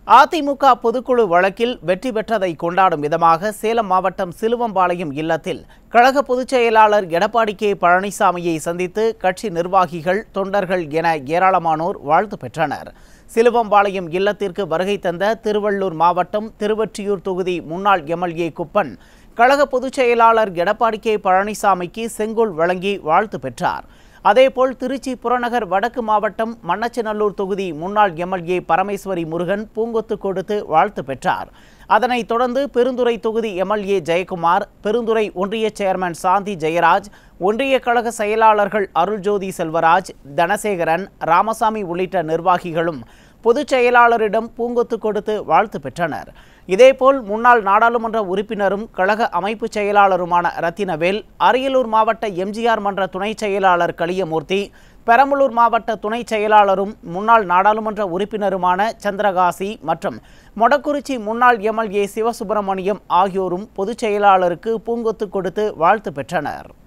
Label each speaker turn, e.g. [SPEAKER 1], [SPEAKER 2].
[SPEAKER 1] அதிமுக பொதுக்குழு வழக்கில் வெற்றி பெற்றதை கொண்டாடும் விதமாக சேலம் மாவட்டம் சிலுவம்பாளையம் இல்லத்தில் கழக பொதுச் செயலாளர் எடப்பாடி கே பழனிசாமியை சந்தித்து கட்சி நிர்வாகிகள் தொண்டர்கள் என ஏராளமானோர் வாழ்த்து பெற்றனர் சிலுவம்பாளையம் இல்லத்திற்கு வருகை தந்த திருவள்ளூர் மாவட்டம் திருவொற்றியூர் தொகுதி முன்னாள் எம்எல்ஏ குப்பன் கழக பொதுச் செயலாளர் எடப்பாடி கே பழனிசாமிக்கு செங்கோல் வழங்கி வாழ்த்து பெற்றார் அதேபோல் திருச்சி புறநகர் வடக்கு மாவட்டம் மண்ணச்சநல்லூர் தொகுதி முன்னாள் எம்எல்ஏ பரமேஸ்வரி முருகன் பூங்கொத்து கொடுத்து வாழ்த்து பெற்றார் அதனைத் தொடர்ந்து பெருந்துறை தொகுதி எம்எல்ஏ ஜெயக்குமார் பெருந்துறை ஒன்றிய சேர்மன் சாந்தி ஜெயராஜ் ஒன்றிய கழக செயலாளர்கள் அருள்ஜோதி செல்வராஜ் தனசேகரன் ராமசாமி உள்ளிட்ட நிர்வாகிகளும் பொதுச் செயலாளரிடம் பூங்கொத்து கொடுத்து வாழ்த்து பெற்றனர் இதேபோல் முன்னாள் நாடாளுமன்ற உறுப்பினரும் கழக அமைப்பு செயலாளருமான ரத்தினவேல் அரியலூர் மாவட்ட எம்ஜிஆர் மன்ற துணை செயலாளர் கலியமூர்த்தி பெரம்பலூர் மாவட்ட துணை செயலாளரும் முன்னாள் நாடாளுமன்ற உறுப்பினருமான சந்திரகாசி மற்றும் மொடக்குறிச்சி முன்னாள் எம்எல்ஏ சிவசுப்பிரமணியம் ஆகியோரும் பொதுச் செயலாளருக்கு பூங்கொத்து கொடுத்து வாழ்த்து பெற்றனர்